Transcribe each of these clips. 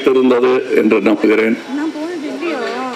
பிடித்திருந்தது என்று நம்புகிறேன் நான் போனது இல்லையோ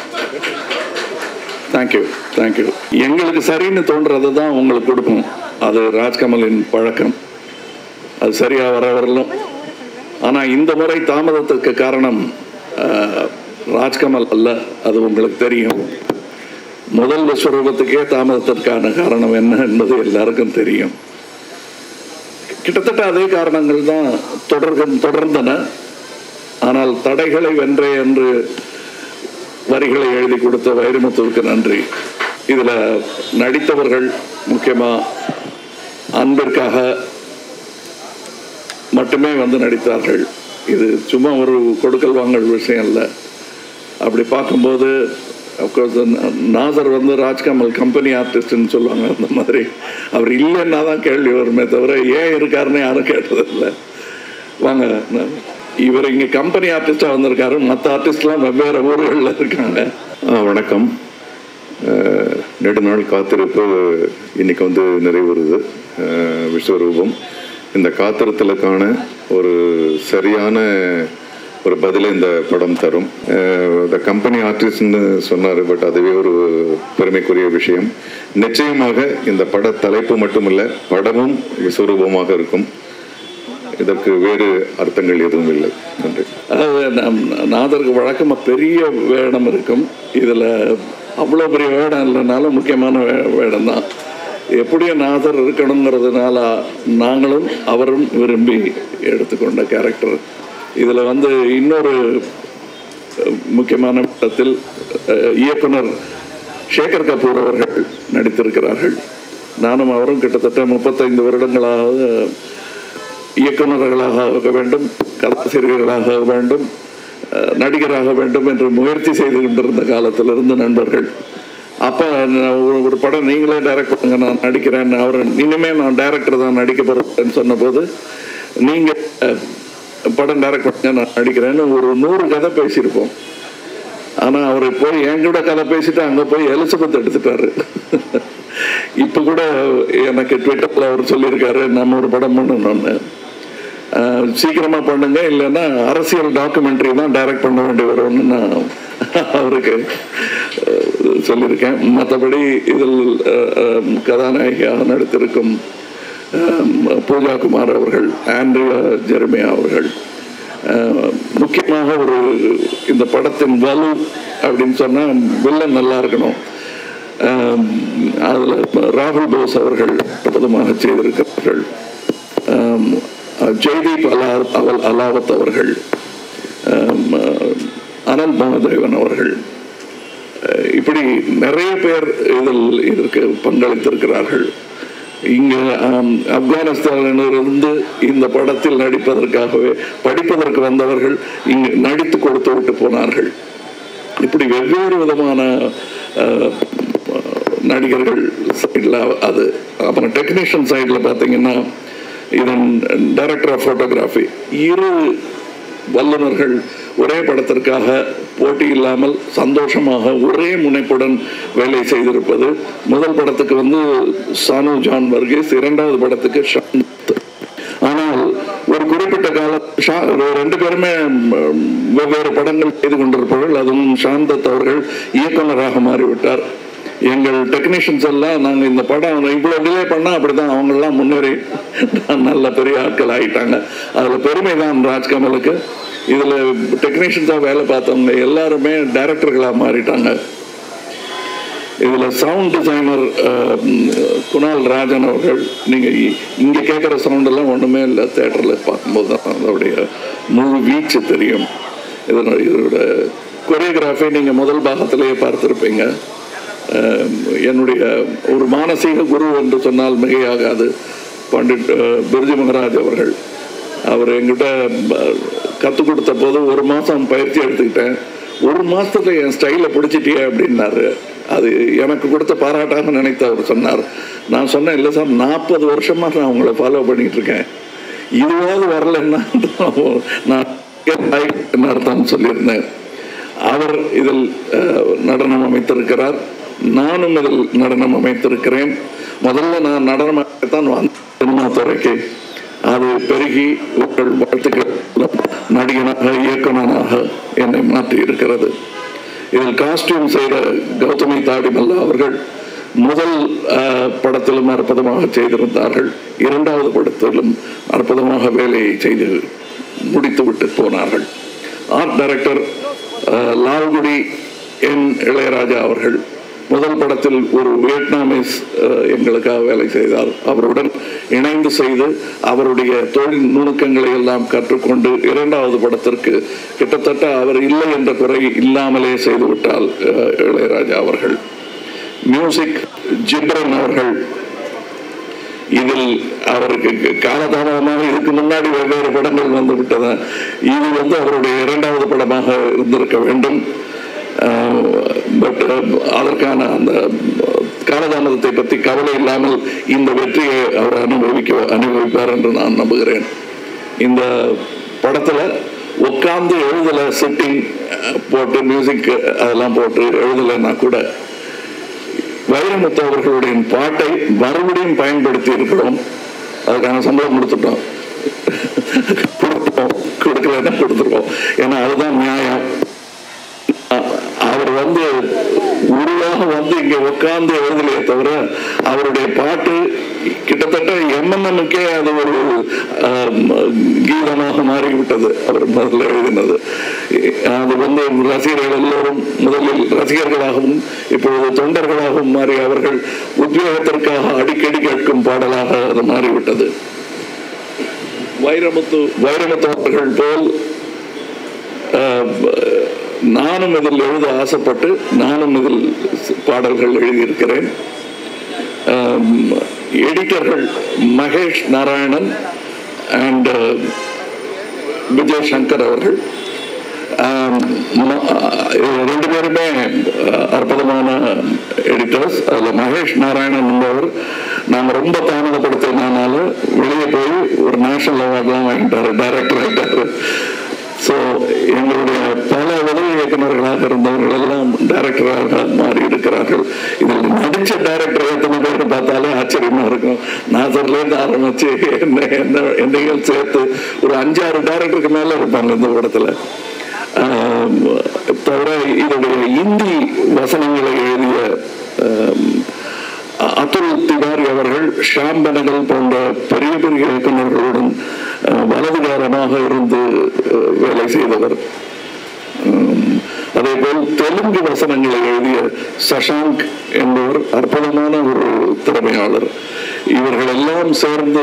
தேங்க்யூ தேங்க்யூ எங்களுக்கு சரின்னு தோன்றது தான் உங்களுக்கு கொடுப்போம் அது ராஜ்கமலின் பழக்கம் அது சரியா வர வரலும் ஆனால் இந்த முறை தாமதத்துக்கு காரணம் அஹ், ராஜ்கமல் அல்ல அது உங்களுக்கு தெரியும் முதல் விஸ்வரூபத்துக்கே தாமதத்திற்கான காரணம் என்ன என்பது எல்லாருக்கும் தெரியும் கிட்டத்தட்ட அதே காரணங்கள் தான் தொடர்க தொடர்ந்தன ஆனால் தடைகளை வென்றே என்று வரிகளை எழுதி கொடுத்த வைரமுத்துவுக்கு நன்றி இதுல நடித்தவர்கள் முக்கியமா அன்பிற்காக மட்டுமே வந்து நடித்தார்கள் இது சும்மா ஒரு கொடுக்கல் வாங்கல் விஷயம் இல்லை அப்படி பார்க்கும்போது அப்கோர்ஸ் நாசர் வந்து ராஜ்கமல் கம்பெனி ஆர்டிஸ்ட்னு சொல்லுவாங்க அந்த மாதிரி அவர் இல்லைன்னா தான் கேள்வி வருமே தவிர ஏன் இருக்காருன்னு யாரும் கேட்டதில்லை வாங்க நான் இவர் இங்கே கம்பெனி ஆர்டிஸ்டாக வந்திருக்காரு மற்ற ஆர்டிஸ்ட்லாம் வெவ்வேறு ஊர்களில் இருக்காங்க ஆ, வணக்கம் அஹ், நெடுநாள் காத்திருப்பு இன்னைக்கு வந்து நிறைவுறுது அஹ், விஸ்வரூபம் இந்த காத்திரத்திலுக்கான ஒரு சரியான ஒரு பதிலை இந்த படம் தரும் த கம்பெனி ஆர்டிஸ்ட்னு சொன்னார் பட் அதுவே ஒரு பெருமைக்குரிய விஷயம் நிச்சயமாக இந்த பட தலைப்பு மட்டுமில்லை படமும் விஸ்வரூபமாக இருக்கும் இதற்கு வேறு அர்த்தங்கள் எதுவும் இல்லை நன்றி அதாவது நம் நாதருக்கு வழக்கமாக பெரிய வேடம் இருக்கும் இதில் அவ்வளோ பெரிய வேடம் இல்லைனாலும் முக்கியமான வே- வேடம் தான் எப்படியும் நாதர் இருக்கணுங்கிறதுனால நாங்களும் அவரும் விரும்பி எடுத்துக்கொண்ட கேரக்டர் இதில் வந்து இன்னொரு அஹ், முக்கியமான படத்தில் அஹ், இயக்குனர் சேகர் கபூர் அவர்கள் நடித்திருக்கிறார்கள் நானும் அவரும் கிட்டத்தட்ட முப்பத்தைந்து வருடங்களாக இயக்குநர்களாக ஆக வேண்டும் கதாசிரியர்களாக ஆக வேண்டும் அஹ், நடிகராக வேண்டும் என்று முயற்சி செய்து கொண்டிருந்த காலத்திலிருந்து நண்பர்கள் அப்போ ஒரு ஒரு படம் நீங்களே டைரக்ட் பண்ணுங்க நான் நடிக்கிறேன் அவர் இனிமே நான் டைரக்டர் தான் நடிக்க போகிறேன்னு சொன்னபோது நீங்கள் அஹ், படம் டைரக்ட் பண்ணுங்க நான் நடிக்கிறேன்னு ஒரு நூறு கதை பேசியிருப்போம் ஆனா அவர் போய் என் கூட கதை பேசிட்டு அங்க போய் எலிசபெத் எடுத்துட்டாரு இப்ப கூட எனக்கு ட்விட்டர்ல அவர் சொல்லியிருக்காரு நம்ம ஒரு படம் பண்ணணும்னு அஹ், சீக்கிரமா பண்ணுங்க இல்லைன்னா அரசியல் டாக்குமெண்ட்ரி தான் டைரக்ட் பண்ண வேண்டி வரும்னு நான் அவருக்கு அஹ், சொல்லியிருக்கேன் மற்றபடி இதில் அஹ், அஹ், கதாநாயகியாக நடித்திருக்கும் அஹ், பூஜா குமார் அவர்கள் ஆண்ட்ரியா ஜெர்மியா அவர்கள் அஹ், முக்கியமாக ஒரு இந்த படத்தின் வலு அப்படின்னு சொன்னா வில்லன் நல்லா இருக்கணும் அஹ், அதுல ராகுல் போஸ் அவர்கள் அற்புதமாக செய்திருக்கிறார்கள் அஹ், ஜெய்தீப் அலா அவல் அலாவத் அவர்கள் அஹ், அனந்த் மகாதேவன் அவர்கள் அஹ், இப்படி நிறைய பேர் இதில் இதற்கு பங்களித்திருக்கிறார்கள் இங்க ஆம், ஆப்கானிஸ்தானிலிருந்து இந்த படத்தில் நடிப்பதற்காகவே படிப்பதற்கு வந்தவர்கள் இங்கு நடித்து கொடுத்து விட்டு போனார்கள் இப்படி வெவ்வேறு விதமான அஹ், நடிகர்கள் சைடில் அது அப்புறம் டெக்னீஷியன் சைடில் பார்த்தீங்கன்னா இதன் டைரக்டர் ஆஃப் ஃபோட்டோகிராஃபி இரு வல்லுநர்கள் ஒரே படத்திற்காக போட்டி இல்லாமல் சந்தோஷமாக ஒரே முனைப்புடன் வேலை செய்திருப்பது முதல் படத்துக்கு வந்து சானு ஜான் வர்கீஸ் இரண்டாவது படத்துக்கு ஷாந்த் ஆனால் ஒரு குறிப்பிட்ட கால ஷா- ரெண்டு பேருமே ம், வெவ்வேறு படங்கள் செய்து கொண்டிருப்பவர்கள் அதுவும் சாந்தத் அவர்கள் இயக்குனராக மாறிவிட்டார் எங்கள் டெக்னீஷியன்ஸ் எல்லாம் நாங்கள் இந்த படம் இவ்வளோ டிலே பண்ணால் அப்படிதான் அவங்கெல்லாம் முன்னேறி நல்ல பெரிய ஆட்கள் ஆயிட்டாங்க அதில் பெருமை தான் ராஜ்கமலுக்கு இதில் டெக்னீஷியன்ஸாக வேலை பார்த்தவங்க எல்லாருமே டைரக்டர்களாக மாறிட்டாங்க இதுல சவுண்ட் டிசைனர் குணால் ராஜன் அவர்கள் நீங்க இ- இங்க கேட்குற சவுண்ட் எல்லாம் ஒண்ணுமே இல்லை தேட்டர்ல பார்க்கும்போது தான் அதோடைய முழு வீச்சு தெரியும் இதனோட இதோட கொரியோகிராஃபி நீங்க முதல் பாகத்திலேயே பார்த்திருப்பீங்க அஹ், என்னுடைய ஒரு மானசீக குரு என்று சொன்னால் மிகையாகாது பண்டிட் அஹ், பிர்ஜு மகராஜ் அவர்கள் அவர் என்கிட்ட கற்றுக் கொடுத்த போது ஒரு மாதம் பயிற்சி எடுத்துக்கிட்டேன் ஒரு மாசத்துல என் ஸ்டைலை பிடிச்சிட்டியே அப்படின்னாரு அது எனக்கு கொடுத்த பாராட்டாக நினைத்து அவர் சொன்னார் நான் சொன்னேன் இல்லை சார் நாற்பது வருஷமா நான் உங்களை ஃபாலோ பண்ணிட்டு இருக்கேன் இதுவாவது வரலன்னா நான் என்ன அர்த்தம் சொல்லியிருந்தேன் அவர் இதில் அஹ், நடனம் அமைத்திருக்கிறார் நானும் இதில் நடனம் அமைத்திருக்கிறேன் முதல்ல நான் நடனம் தான் வந்தேன் சினிமா துறைக்கு அது பெருகி உங்கள் வாழ்த்துக்கள் நடிகனாக இயக்குனராக என்னை மாற்றி இருக்கிறது இதில் காஸ்டியூம் செய்த கௌதமி தாடிமல்லா அவர்கள் முதல் அஹ், படத்திலும் அற்புதமாக செய்திருந்தார்கள் இரண்டாவது படத்திலும் அற்புதமாக வேலையை செய்து முடித்துவிட்டு போனார்கள் ஆர்ட் டைரக்டர் அஹ், லால்குடி என் இளையராஜா அவர்கள் முதல் படத்தில் ஒரு வியட்நாமீஸ் அஹ், எங்களுக்காக வேலை செய்தார் அவருடன் இணைந்து செய்து அவருடைய தொழில் நுணுக்கங்களை எல்லாம் கற்றுக்கொண்டு இரண்டாவது படத்திற்கு கிட்டத்தட்ட அவர் இல்லை என்ற குறை இல்லாமலே செய்துவிட்டால் அஹ், இளையராஜா அவர்கள் மியூசிக் ஜிப்ரன் அவர்கள் இதில் அவருக்கு காலதாமதமாக இதுக்கு முன்னாடி வெவ்வேறு படங்கள் வந்து விட்டன இது வந்து அவருடைய இரண்டாவது படமாக இருந்திருக்க வேண்டும் பட் அதற்கான அந்த காலதாமதத்தை பற்றி கவலை இல்லாமல் இந்த வெற்றியை அவர் அனுபவிக்க அனுபவிப்பார் என்று நான் நம்புகிறேன் இந்த படத்துல உட்கார்ந்து எழுதல செட்டிங் போட்டு மியூசிக் அதெல்லாம் போட்டு எழுதலைன்னா கூட வைரமுத்து அவர்களுடைய பாட்டை மறுபடியும் பயன்படுத்தி இருக்கிறோம் அதுக்கான சம்பளம் கொடுத்துட்டோம் கொடுப்போம் கொடுக்கலன்னா கொடுத்துருவோம் ஏன்னா அதுதான் நியாயம் அ- அவர் வந்து உருவாக வந்து இங்க உட்கார்ந்து எழுதலையே தவிர அவருடைய பாட்டு கிட்டத்தட்ட எம்என்எம்முக்கே அது ஒரு ஆம், கீதமாக மாறிவிட்டது அவர் முதல்ல எழுதினது அது வந்து ரசிகர்கள் எல்லோரும் முதலில் ரசிகர்களாகவும் இப்பொழுது தொண்டர்களாகவும் மாறி அவர்கள் உத்வேகத்திற்காக அடிக்கடி கேட்கும் பாடலாக அது மாறிவிட்டது வைரமுத்து வைரமுத்து அவர்கள் போல் ஆஹ், நானும் இதில் எழுத ஆசைப்பட்டு நானும் இதில் பாடல்கள் எழுதியிருக்கிறேன் எடிட்டர்கள் மகேஷ் நாராயணன் அண்ட் விஜய் சங்கர் அவர்கள் ஆம், ம- இவங்க ரெண்டு பேருமே அஹ், அற்புதமான எடிட்டர்ஸ் அதில் மகேஷ் நாராயணன் என்பவர் நாங்கள் ரொம்ப தாமதப்படுத்தினால வெளியே போய் ஒரு நேஷனல் அவார்ட்லாம் வாங்கிட்டாரு டைரக்டர் ஆகிட்டாரு ஸோ எங்களுடைய பல உதவி இயக்குநர்களாக இருந்தவர்கள் எல்லாம் டைரக்டராக மாறி இருக்கிறார்கள் இதில் நடிச்ச டைரக்டர் எத்தனை பேர் பார்த்தாலே ஆச்சரியமா இருக்கும் நாசர்லேருந்து ஆரம்பிச்சு என்ன என்ன என்னைகள் சேர்த்து ஒரு அஞ்சாறு டைரக்டருக்கு மேல இருப்பாங்க இந்த படத்துல ஆம், தவிர இதனுடைய இந்தி வசனங்களை எழுதிய ஆம், அத்துல் திவாரி அவர்கள் ஷாம் பெனகல் போன்ற பெரிய பெரிய இயக்குநர்களுடன் அஹ், வலதுகாரமாக இருந்து அஹ், வேலை செய்தவர் உம், அதே போல் தெலுங்கு வசனங்களை எழுதிய சஷாங்க் என்பவர் அற்புதமான ஒரு திறமையாளர் இவர்கள் எல்லாம் சேர்ந்து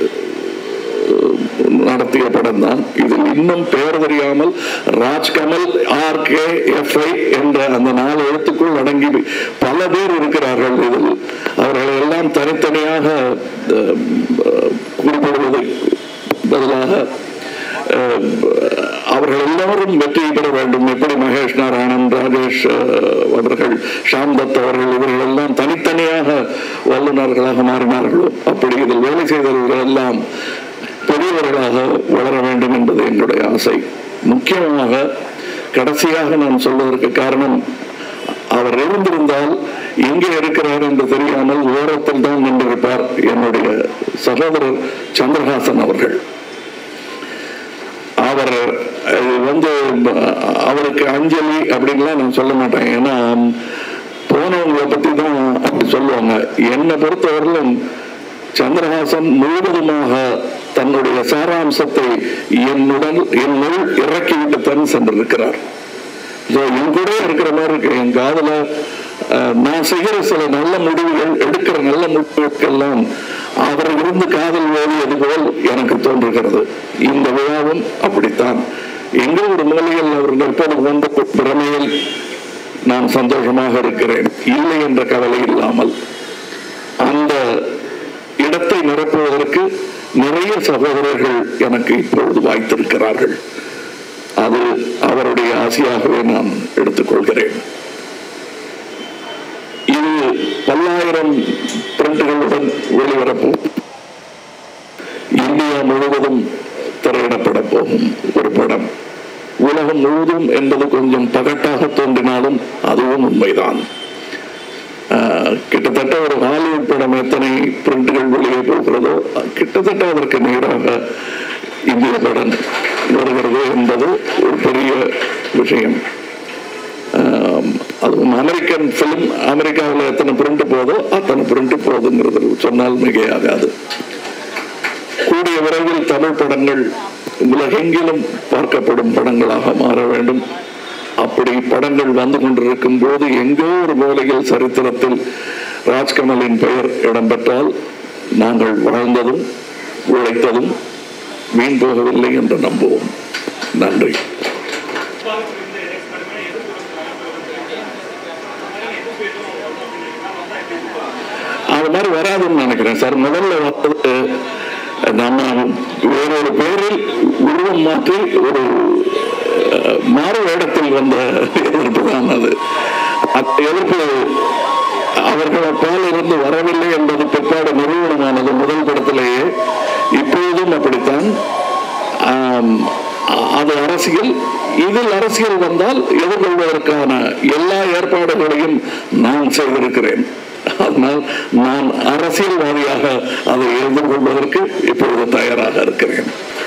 நடத்திய படம் தான் இதில் இன்னும் பெயர் தெரியாமல் Rajkamal R K F I என்ற அந்த நாலு எழுத்துக்குள் அடங்கி பல பேர் இருக்கிறார்கள் இதில் அவர்களை எல்லாம் தனித்தனியாக அஹ், அஹ், குறிப்பிடுவதை பதிலாக அஹ், அவர்கள் எல்லாரும் வெற்றி பெற வேண்டும் எப்படி மகேஷ் நாராயணன் ராஜேஷ் அஹ், அவர்கள் ஷாம் தத் அவர்கள் இவர்கள் எல்லாம் தனித்தனியாக வல்லுநர்களாக மாறினார்களோ அப்படி இதில் வேலை செய்தவர்கள் எல்லாம் பெரியவர்களாக வளர வேண்டும் என்பது என்னுடைய ஆசை முக்கியமாக கடைசியாக நான் சொல்வதற்கு காரணம் அவர் இருந்திருந்தால் எங்கே இருக்கிறார் என்று தெரியாமல் ஓரத்தில் தான் நின்றிருப்பார் என்னுடைய சகோதரர் சந்திரஹாசன் அவர்கள் அவர் அஹ், வந்து அஹ், அவருக்கு அஞ்சலி அப்படின்லாம் நான் சொல்ல மாட்டேன் ஏன்னா போனவங்களை பத்தி தான் அப்படி சொல்லுவாங்க என்னை பொறுத்தவரையிலும் சந்திரஹாசன் முழுவதுமாக தன்னுடைய சாராம்சத்தை என்னுடன் என்னுள் இறக்கிவிட்டு தன் சென்றிருக்கிறார் ஸோ என் கூட இருக்கிற மாதிரி இருக்கு என் காதுல அஹ், நான் செய்கிற சில நல்ல முடிவுகள் எடுக்கிற நல்ல முடிவுகளுக்கெல்லாம் அவர் இருந்து காதல் ஓடியது போல் எனக்கு தோன்றுகிறது இந்த விழாவும் அப்படித்தான் எங்கே ஒரு மூலையில் அவர் நிற்பது வந்த பிரமையில் நான் சந்தோஷமாக இருக்கிறேன் இல்லை என்ற கவலை இல்லாமல் அந்த இடத்தை நிரப்புவதற்கு நிறைய சகோதரர்கள் எனக்கு இப்பொழுது வாய்த்திருக்கிறார்கள் அது அவருடைய ஆசையாகவே நான் எடுத்துக்கொள்கிறேன் இது பல்லாயிரம் பிரிண்டுகளுடன் வெளிவரப்போம் இந்தியா முழுவதும் திரையிடப்பட போகும் ஒரு படம் உலகம் முழுவதும் என்பது கொஞ்சம் பகட்டாக தோன்றினாலும் அதுவும் உண்மைதான் ஆஹ், ஆஹ், கிட்டத்தட்ட ஒரு ஹாலிவுட் படம் எத்தனை பிரிண்டுகள் வெளியே போகிறதோ கிட்டத்தட்ட அதற்கு நிகராக இந்திய படம் வருகிறது என்பது ஒரு பெரிய விஷயம் ஆம், அதுவும் அமெரிக்கன் ஃபிலிம் அமெரிக்காவில் எத்தனை பிரிண்ட் போதோ அத்தனை பிரிண்ட் போகுதுங்கிறது சொன்னால் மிகையாகாது கூடிய விரைவில் தமிழ் படங்கள் உலகெங்கிலும் பார்க்கப்படும் படங்களாக மாற வேண்டும் அப்படி படங்கள் வந்து கொண்டிருக்கும் போது எங்கோ ஒரு மூலையில் சரித்திரத்தில் ராஜ்கமலின் பெயர் இடம்பெற்றால் நாங்கள் வாழ்ந்ததும் உழைத்ததும் வீண் போகவில்லை என்று நம்புவோம் நன்றி அது மாதிரி வராதுன்னு நினைக்கிறேன் சார் முதல்ல வந்தது நம்ம வேறொரு பேரில் உருவம் மாற்றி ஒரு அஹ், மாறு வேடத்தில் வந்த எதிர்ப்பு தான் அது அந்த எதிர்ப்பு அவர்கள் அப்பால் இருந்து வரவில்லை என்பது பிற்பாடு நிறுவனமானது முதல் படத்திலேயே இப்பொழுதும் அப்படித்தான் ஆம், அ- அது அரசியல் இதில் அரசியல் வந்தால் எதிர்கொள்வதற்கான எல்லா ஏற்பாடுகளையும் நான் செய்திருக்கிறேன் அதனால் நான் அரசியல்வாதியாக அதை எதிர்கொள்வதற்கு இப்பொழுது தயாராக இருக்கிறேன்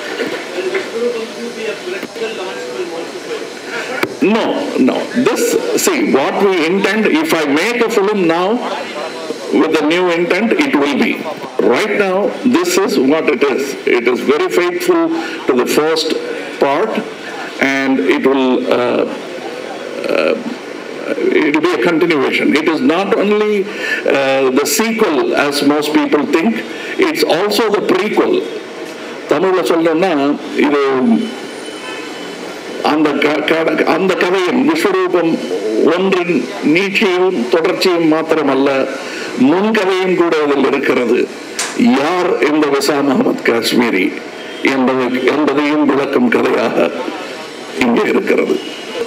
No, no. This, see, what we intend, if I make a film now with a new intent, it will be. Right now, this is what it is. It is very faithful to the first part, and it will. Uh, it will be a continuation. It is not only uh, the sequel, as most people think, it's also the prequel. தமிழ்ல சொல்லணும்னா இது அந்த க- க- அந்த கதையின் விஸ்வரூபம் ஒன்றின் நீட்சியும் தொடர்ச்சியும் மாத்திரமல்ல முன்கதையும் கூட இதில் இருக்கிறது யார் இந்த விசாம் அகமது காஷ்மீரி என்பது என்பதையும் விளக்கும் கதையாக இங்கே இருக்கிறது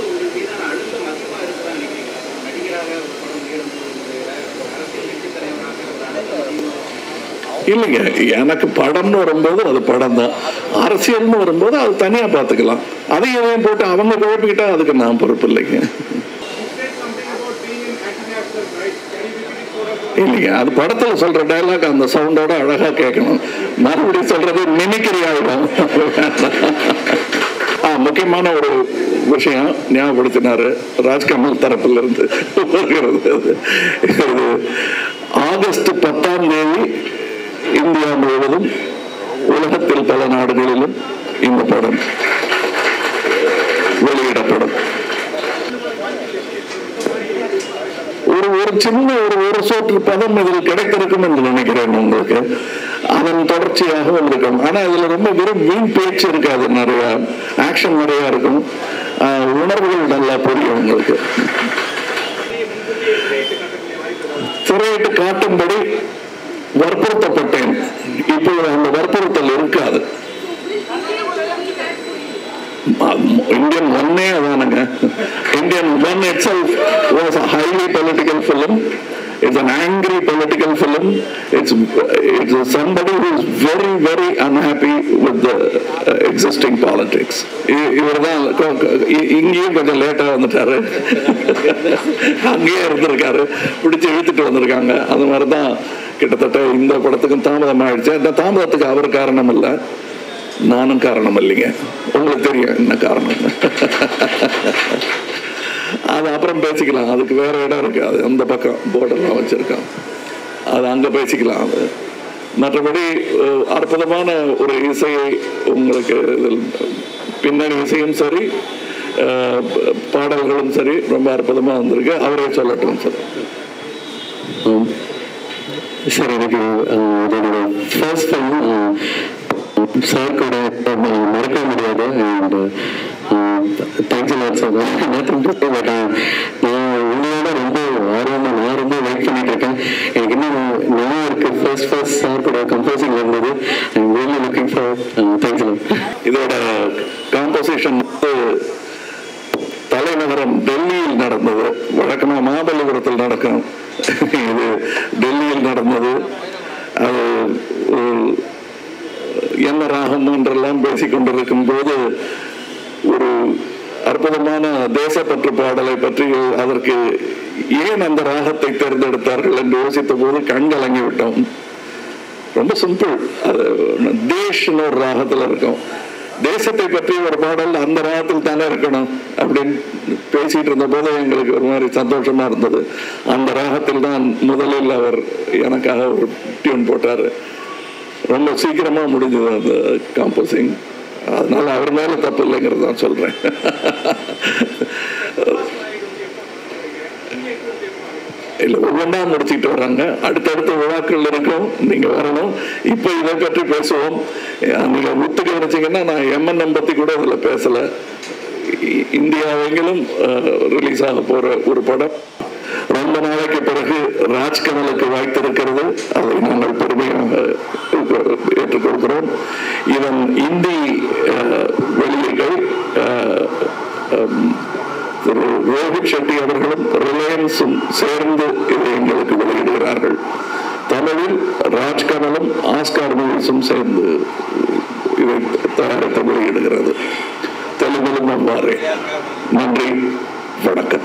இல்லைங்க எனக்கு படம்னு வரும்போது அது படம் தான் அரசியல்னு வரும்போது அது தனியா பார்த்துக்கலாம் அதை எதையும் போட்டு அவங்க குழப்பிக்கிட்டா அதுக்கு நான் பொறுப்பு இல்லைங்க இல்லைங்க அது படத்துல சொல்ற டயலாக் அந்த சவுண்டோட அழகா கேட்கணும் மறுபடியும் சொல்றது மிமிக்ரி ஆகிடும் ஆ, முக்கியமான ஒரு விஷயம் ஞாபகப்படுத்தினாரு ராஜ்கமல் தரப்புல இருந்து வருகிறது அது. இது ஆகஸ்ட் பத்தாம் தேதி இந்தியா முழுவதும் உலகத்தில் பல நாடுகளிலும் இந்த படம் வெளியிடப்படும் ஒரு ஒரு சின்ன ஒரு ஒரு சோற்று பதம் இதில் கிடைத்திருக்கும் என்று நினைக்கிறேன் உங்களுக்கு அதன் தொடர்ச்சியாக இருக்கும் ஆனா இதுல ரொம்ப வெறும் வீண் பேச்சு இருக்காது நிறைய ஆக்ஷன் நிறைய இருக்கும் ஆஹ், உணர்வுகள் நல்லா புரியும் உங்களுக்கு திரையிட்டு காட்டும்படி வற்புறுத்தப்பட்டேன் இப்போது அந்த வற்புறுத்தல் இருக்காது இந்தியன் ஒன்னே அதானுங்க Indian one itself was a highly political film it's an angry political film it's it's somebody who is very very unhappy with the existing politics இவர் தான் இங்கேயும் கொஞ்சம் லேட்டாக வந்துட்டாரு அங்கேயே இருந்திருக்காரு பிடிச்சி இழுத்துட்டு வந்திருக்காங்க அந்த மாதிரி தான் கிட்டத்தட்ட இந்த படத்துக்கும் தாமதம் ஆயிடுச்சு இந்த தாமதத்துக்கு அவர் காரணம் இல்லை நானும் காரணம் இல்லைங்க உங்களுக்கு தெரியும் என்ன காரணம் அது அப்புறம் பேசிக்கலாம் அதுக்கு வேற இடம் இருக்கு அது அந்த பக்கம் போர்டெல்லாம் வச்சிருக்கான் அது அங்க பேசிக்கலாம் அது மற்றபடி அஹ், அற்புதமான ஒரு இசையை உங்களுக்கு இதில் பின்னணி இசையும் சரி அஹ், ப- பாடல்களும் சரி ரொம்ப அற்புதமா வந்திருக்கு அவரே சொல்லட்டும் சார் சார் எனக்கு அஹ், இதோட ஃபர்ஸ்ட் டைம் சார் கூட அஹ், மறக்க முடியாது and thanks lot sir nothing to but நான் உங்களோட ரொம்ப ஆர்வமாக நான் ரொம்ப வெயிட் பண்ணிட்டு இருக்கேன் எனக்கு இன்னும் நான் இருக்கு ஃபர்ஸ்ட் ஃபர்ஸ்ட் சார் கூட கம்போசிங் இருந்தது I am really looking for thanks lot இதோட காம்போசிஷன் வந்து தலைநகரம் டெல்லியில் நடந்தது வழக்கமாக மாமல்லபுரத்தில் நடக்கும் இது டெல்லியில் நடந்தது அது ஒரு என்ன ராகம் என்றெல்லாம் பேசிக் கொண்டிருக்கும் போது ஒரு அற்புதமான தேசப்பற்று பாடலை பற்றி அதற்கு ஏன் அந்த ராகத்தை தேர்ந்தெடுத்தார்கள் என்று யோசித்த போது கண் கலங்கி விட்டோம் ரொம்ப சிம்பிள் அது தேஷ்னு ஒரு ராகத்துல இருக்கும் தேசத்தை பற்றி ஒரு பாடல் அந்த ராகத்தில் தானே இருக்கணும் அப்படின்னு பேசிட்டு இருந்த போது எங்களுக்கு ஒரு மாதிரி சந்தோஷமா இருந்தது அந்த ராகத்தில் தான் முதலில் அவர் எனக்காக ஒரு டியூன் போட்டாரு ரொம்ப சீக்கிரமா முடிஞ்சது அந்த காம்போசிங் அதனால அவர் மேல தப்பு இல்லைங்கிறது தான் சொல்றேன் இல்ல ஒவ்வொன்றா முடிச்சுட்டு வராங்க அடுத்தடுத்த விழாக்கள் இருக்கும் நீங்க வரணும் இப்போ இதை பற்றி பேசுவோம் அஹ் நீங்க முத்து கவனிச்சீங்கன்னா நான் எம்என்எம் பத்தி கூட இதுல பேசல இ- இந்தியாவெங்கிலும் ரிலீஸ் ஆக போற ஒரு படம் ரொம்ப நாளைக்கு பிறகு ராஜ்கமலுக்கு வாய்த்திருக்கிறது அதை நாங்கள் பெருமையாக ஏற்றுக்கொள்கிறோம் இதன் இந்தி அஹ், வெளியீடுகள் அஹ், அம், திரு ரோஹித் ஷெட்டி அவர்களும் ரிலையன்ஸும் சேர்ந்து இதை எங்களுக்கு வெளியிடுகிறார்கள் தமிழில் ராஜ்கமலும் ஆஸ்கார் மூவிஸும் சேர்ந்து இதை தயாரித்து வெளியிடுகிறது தெலுங்கிலும் அவ்வாறே நன்றி வணக்கம்